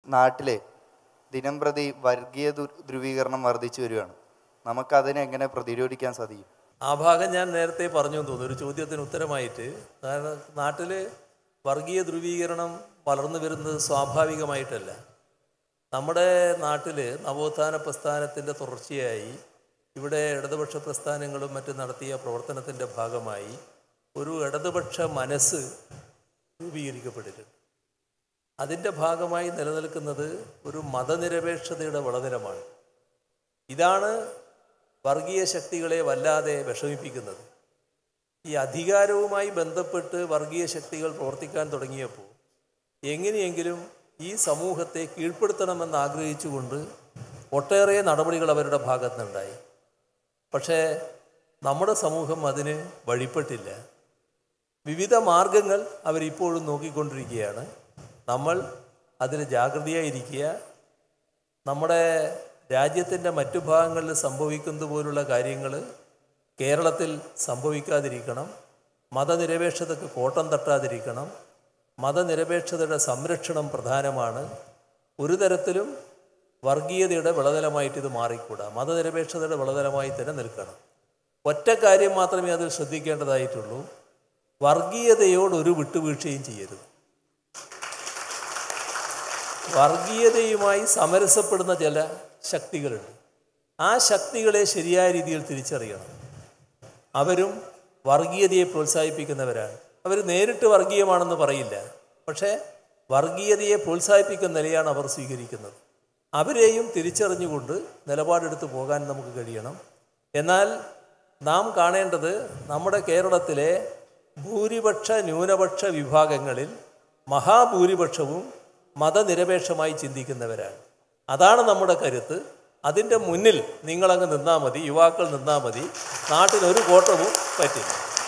നാട്ടിലെ ദിനം പ്രതി വർഗീയ ദു- ധ്രുവീകരണം വർദ്ധിച്ചു വരികയാണ് നമുക്കതിനെ എങ്ങനെ പ്രതിരോധിക്കാൻ സാധിക്കും ആ ഭാഗം ഞാൻ നേരത്തെ പറഞ്ഞു എന്ന് തോന്നുന്നു ഒരു ചോദ്യത്തിന് ഉത്തരമായിട്ട് കാരണം നാട്ടിൽ വർഗീയ ധ്രുവീകരണം വളർന്നു വരുന്നത് സ്വാഭാവികമായിട്ടല്ല നമ്മുടെ നാട്ടിൽ നവോത്ഥാന പ്രസ്ഥാനത്തിൻ്റെ തുടർച്ചയായി ഇവിടെ ഇടതുപക്ഷ പ്രസ്ഥാനങ്ങളും മറ്റും നടത്തിയ പ്രവർത്തനത്തിൻ്റെ ഭാഗമായി ഒരു ഇടതുപക്ഷ മനസ്സ് രൂപീകരിക്കപ്പെട്ടിട്ടുണ്ട് അതിൻ്റെ ഭാഗമായി നിലനിൽക്കുന്നത് ഒരു മതനിരപേക്ഷതയുടെ വളനിലമാണ് ഇതാണ് വർഗീയ ശക്തികളെ വല്ലാതെ വിഷമിപ്പിക്കുന്നത് ഈ അധികാരവുമായി ബന്ധപ്പെട്ട് വർഗീയ ശക്തികൾ പ്രവർത്തിക്കാൻ തുടങ്ങിയപ്പോൾ എങ്ങനെയെങ്കിലും ഈ സമൂഹത്തെ കീഴ്പ്പെടുത്തണമെന്ന് ആഗ്രഹിച്ചുകൊണ്ട് ഒട്ടേറെ നടപടികൾ അവരുടെ ഭാഗത്തുനിന്നുണ്ടായി പക്ഷേ നമ്മുടെ സമൂഹം അതിന് വഴിപ്പെട്ടില്ല വിവിധ മാർഗങ്ങൾ അവരിപ്പോഴും നോക്കിക്കൊണ്ടിരിക്കുകയാണ് നമ്മൾ അതിൽ ജാഗ്രതയായിരിക്കുക നമ്മുടെ രാജ്യത്തിൻ്റെ മറ്റു ഭാഗങ്ങളിൽ സംഭവിക്കുന്നത് പോലുള്ള കാര്യങ്ങൾ കേരളത്തിൽ സംഭവിക്കാതിരിക്കണം മതനിരപേക്ഷതയ്ക്ക് കോട്ടം തട്ടാതിരിക്കണം മതനിരപേക്ഷതയുടെ സംരക്ഷണം പ്രധാനമാണ് ഒരു തരത്തിലും വർഗീയതയുടെ വിളതലമായിട്ട് ഇത് മാറിക്കൂടാ മതനിരപേക്ഷതയുടെ വിളതലമായി തന്നെ നിൽക്കണം ഒറ്റ കാര്യം മാത്രമേ അതിൽ ശ്രദ്ധിക്കേണ്ടതായിട്ടുള്ളൂ വർഗീയതയോട് ഒരു വിട്ടുവീഴ്ചയും ചെയ്യരുത് വർഗീയതയുമായി സമരസപ്പെടുന്ന ചില ശക്തികളുണ്ട് ആ ശക്തികളെ ശരിയായ രീതിയിൽ തിരിച്ചറിയണം അവരും വർഗീയതയെ പ്രോത്സാഹിപ്പിക്കുന്നവരാണ് അവർ നേരിട്ട് വർഗീയമാണെന്ന് പറയില്ല പക്ഷേ വർഗീയതയെ പ്രോത്സാഹിപ്പിക്കുന്ന നിലയാണ് അവർ സ്വീകരിക്കുന്നത് അവരെയും തിരിച്ചറിഞ്ഞുകൊണ്ട് നിലപാടെടുത്ത് പോകാൻ നമുക്ക് കഴിയണം എന്നാൽ നാം കാണേണ്ടത് നമ്മുടെ കേരളത്തിലെ ഭൂരിപക്ഷ ന്യൂനപക്ഷ വിഭാഗങ്ങളിൽ മഹാഭൂരിപക്ഷവും മതനിരപേക്ഷമായി ചിന്തിക്കുന്നവരാണ് അതാണ് നമ്മുടെ കരുത്ത് അതിൻ്റെ മുന്നിൽ നിങ്ങളങ്ങ് നിന്നാൽ മതി യുവാക്കൾ നിന്നാൽ മതി നാട്ടിനൊരു കോട്ടവും പറ്റില്ല